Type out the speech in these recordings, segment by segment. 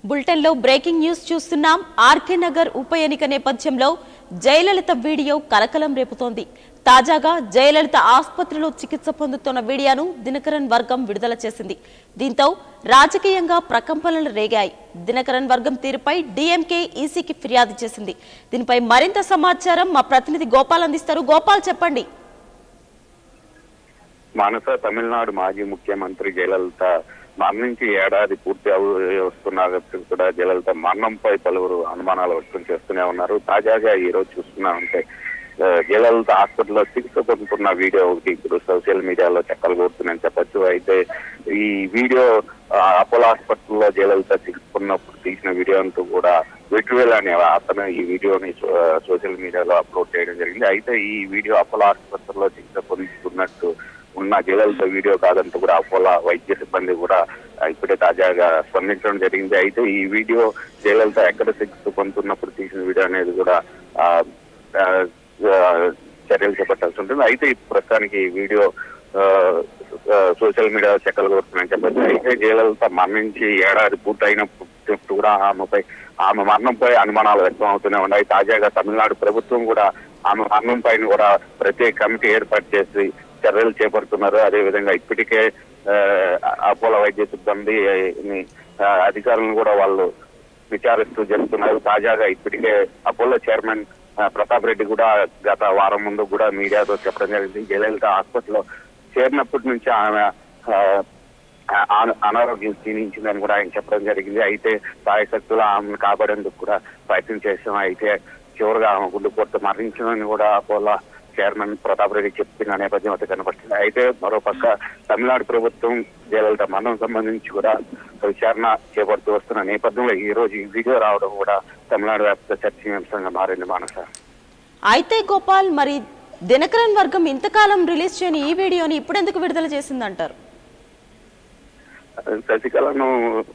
బులెటిన్లో breaking news చూస్తున్నాం RK Nagar ఉప ఎన్నిక నేపథ్యంలో జయలలిత వీడియో కలకలం రేపుతోంది తాజాగా జయలలిత ఆసుపత్రిలో చికిత్స పొందుతున్న వీడియోను దినకరన్ వర్గం విడుదల చేసింది దీంతో రాజకీయంగా ప్రకంపనలు రేగాయి దినకరన్ వర్గం తీరుపై డీఎంకే ఈసీకి ఫిర్యాదు చేసింది దీనిపై మరింత సమాచారం మా ప్రతినిధి గోపాల్ అందిస్తారు గోపాల్ చెప్పండి మానస తమిళనాడు మాజీ ముఖ్యమంత్రి జయలలిత మరణించి ఏడాది పూర్తి అవు- వస్తున్నప్పటికీ కూడా జయలలిత మరణంపై పలువురు అనుమానాలు వ్యక్తం చేస్తూనే ఉన్నారు తాజాగా ఈ రోజు చూస్తున్నామంటే ఆ, జయలలిత హాస్పిటల్లో చికిత్స పొందుతున్న వీడియో ఒకటి ఇప్పుడు సోషల్ మీడియాలో చెక్కలు కొడుతుందని చెప్పొచ్చు అయితే ఈ వీడియో ఆ, అపోలో హాస్పిటల్లో జయలలిత చికిత్స పొందినప్పుడు తీసిన వీడియో అంటూ కూడా విట్రువేల్ అనే అతను ఈ వీడియోని సో- సోషల్ మీడియాలో అప్లోడ్ చేయడం జరిగింది అయితే ఈ వీడియో అపోలో ఆసుపత్రిలో చికిత్స పొందుతున్నట్టు ఉన్న జయలలిత వీడియో కాదంటూ కూడా అపోలో వైద్య సిబ్బంది కూడా ఆ, ఇప్పుడే తాజాగా స్పందించడం జరిగింది అయితే ఈ వీడియో జయలలిత ఎక్కడ చికిత్స పొందుతున్నప్పుడు తీసిన వీడియో అనేది కూడా ఆ, ఆ, ఆ, చర్యలు చేపట్టాల్సి ఉంటుంది అయితే ఇప్పుడు ప్రస్తుతానికి ఈ వీడియో ఆ, ఆ, సోషల్ మీడియా చెక్కలు కొడుతున్నాయని చెప్పచ్చు అయితే జయలలిత మరణించి ఏడాది పూర్తయినప్పుడు కూడా ఆమెపై ఆమె మరణంపై అనుమానాలు వ్యక్తం అవుతూనే ఉన్నాయి తాజాగా తమిళనాడు ప్రభుత్వం కూడా ఆమె మరణం పైన కూడా ప్రత్యేక కమిటీ ఏర్పాటు చేసి చర్యలు చేపడుతున్నారు అదేవిధంగా ఇప్పటికే ఆ, అపోలో వైద్య సిబ్బంది ని, ఆ, అధికారులను కూడా వాళ్ళు విచారిస్తూ జరుగుతున్నారు తాజాగా ఇప్పటికే అపోలో చైర్మన్ ఆ, ప్రతాప్ రెడ్డి కూడా గత వారం ముందు కూడా మీడియాతో చెప్పడం జరిగింది జయలలిత హాస్పిటల్లో చేరినప్పటి నుంచి ఆమె ఆ, ఆ- అనారోగ్యం క్షీణించిందని కూడా ఆయన చెప్పడం జరిగింది అయితే సాయశక్తులు ఆమెను కాపాడేందుకు కూడా ప్రయత్నం చేసాం అయితే చివరిగా ఆమె గుండెపోటుతో మరణించిందని కూడా అపోలో చైర్మన్ ప్రతాప్ రెడ్డి చెప్పిన నేపథ్యం అయితే కనబడుతుంది అయితే మరోపక్క తమిళనాడు ప్రభుత్వం జయలలిత మరణం సంబంధించి కూడా విచారణ చేపడుతూ వస్తున్న నేపథ్యంలో ఈ రోజు ఈ వీడియో రావడం కూడా తమిళనాడు వ్యాప్త చర్చనీయాంశంగా మారింది మానస అయితే గోపాల్ మరి దినకరన్ వర్గం ఇంతకాలం రిలీజ్ చేయని ఈ వీడియోని ఇప్పుడెందుకు విడుదల చేసిందంటారు శశికళను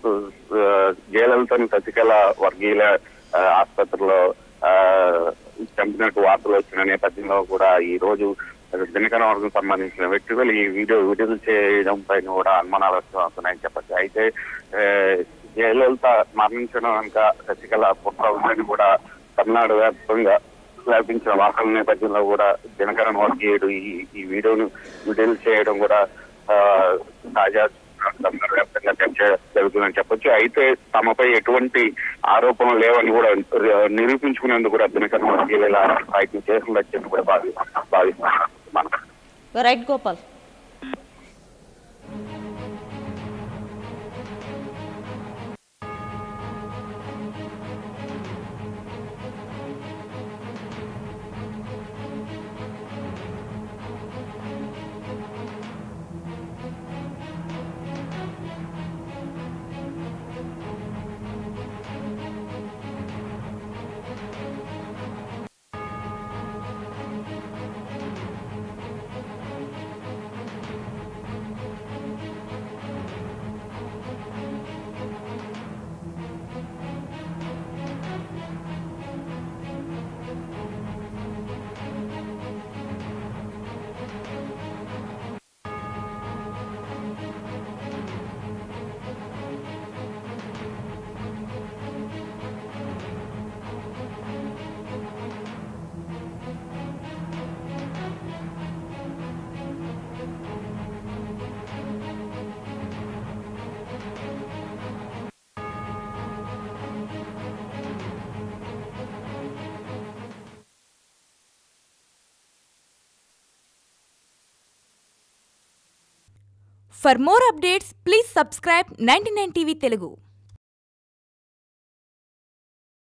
ఆ, జయలలితను శశికళ వర్గీయుల ఆ, ఆసుపత్రిలో ఆ, చంపినట్టు వార్తలు వచ్చిన నేపథ్యంలో కూడా ఈ రోజు దినకర వర్గం సంబంధించిన వ్యక్తులు ఈ వీడియో విడుదల చేయడం పైన కూడా అనుమానాలు వ్యక్తం అవుతున్నాయని చెప్పచ్చు అయితే ఆ, జయలలిత మరణించడం కనుక శశికళ పుట్ర ఉందని కూడా తమిళనాడు వ్యాప్తంగా వ్యాపించిన వార్తల నేపథ్యంలో కూడా దినకరన్ వర్గీయుడు ఈ ఈ వీడియోను విడుదల చేయడం కూడా ఆ, తాజా తమిళనాడు వ్యాప్తంగా చర్చ జరుగుతుందని చెప్పొచ్చు అయితే తమపై ఎటువంటి ఆరోపణలు లేవని కూడా నిరూపించుకునేందుకు కూడా దినకరన్ వర్గీయులు ఇలా ప్రయత్నం చేస్తుండొచ్చని కూడా భావి భావిస్తున్నారు మనం right Gopal For more updates, please subscribe 99 TV Telugu.